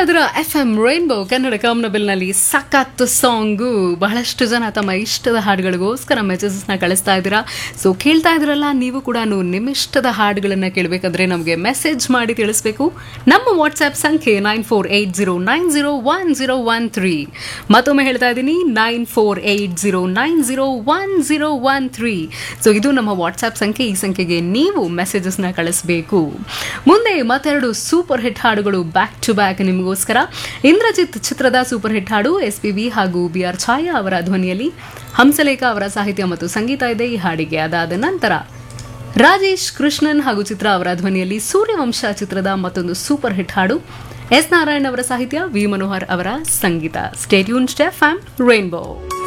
ಇದ್ದೀರಾ F M rainbow Kannada ಕಾಮನಬಿಲ್ನಲ್ಲಿ ಸಖತ್ ಸಾಂಗು ಬಹಳಷ್ಟು ಜನ ತಮ್ಮ ಇಷ್ಟದ ಹಾಡುಗಳಿಗೋಸ್ಕರ ಮೆಸೇಜಸ್ನ ಕಳಿಸ್ತಾ ಇದ್ದೀರಾ ಸೊ ಕೇಳ್ತಾ ಇದ್ರಲ್ಲ ನೀವು ಕೂಡ ನಿಮ್ಮ ಇಷ್ಟದ ಹಾಡುಗಳನ್ನ ಕೇಳಬೇಕಂದ್ರೆ ನಮಗೆ ಮೆಸೇಜ್ ಮಾಡಿ ತಿಳಿಸ್ಬೇಕು ನಮ್ಮ ವಾಟ್ಸ್ಆ್ಯಪ್ ಸಂಖ್ಯೆ nine four eight zero nine zero one zero one three ಮತ್ತೊಮ್ಮೆ ಹೇಳ್ತಾ ಇದ್ದೀನಿ nine four eight zero nine zero one zero one three so ಇದು ನಮ್ಮ ವಾಟ್ಸ್ಆ್ಯಪ್ ಸಂಖ್ಯೆ ಈ ಸಂಖ್ಯೆಗೆ ನೀವು ಮೆಸೇಜಸ್ನ ಕಳಿಸ್ಬೇಕು ಮುಂದೆ ಮತ್ತೆರಡು ಸೂಪರ್ ಹಿಟ್ ಹಾಡುಗಳು ಬ್ಯಾಕ್ ಟು ಬ್ಯಾಕ್ ನಿಮಗೋಸ್ಕರ ಇಂದ್ರಜಿತ್ ಚಿತ್ರದ ಸೂಪರ್ ಹಿಟ್ ಹಾಡು ಎಸ್ ಪಿ ಬಿ ಹಾಗೂ ಬಿ ಆರ್ ಛಾಯಾ ಅವರ ಧ್ವನಿಯಲ್ಲಿ ಹಂಸಲೇಖ ಅವರ ಸಾಹಿತ್ಯ ಮತ್ತು ಸಂಗೀತ ಇದೆ ಈ ಹಾಡಿಗೆ ಅದಾದ ನಂತರ ರಾಜೇಶ್ ಕೃಷ್ಣನ್ ಹಾಗೂ ಚಿತ್ರ ಅವರ ಧ್ವನಿಯಲ್ಲಿ ಸೂರ್ಯವಂಶ ಚಿತ್ರದ ಮತ್ತೊಂದು ಸೂಪರ್ ಹಿಟ್ ಹಾಡು ಎಸ್ ನಾರಾಯಣ್ ಅವರ ಸಾಹಿತ್ಯ ವಿ ಮನೋಹರ್ ಅವರ ಸಂಗೀತ ಸ್ಟೇಟ್ಯೂನ್ ಸ್ಟೆಫ್ ಆಮ್ ರೈನ್ಬೋ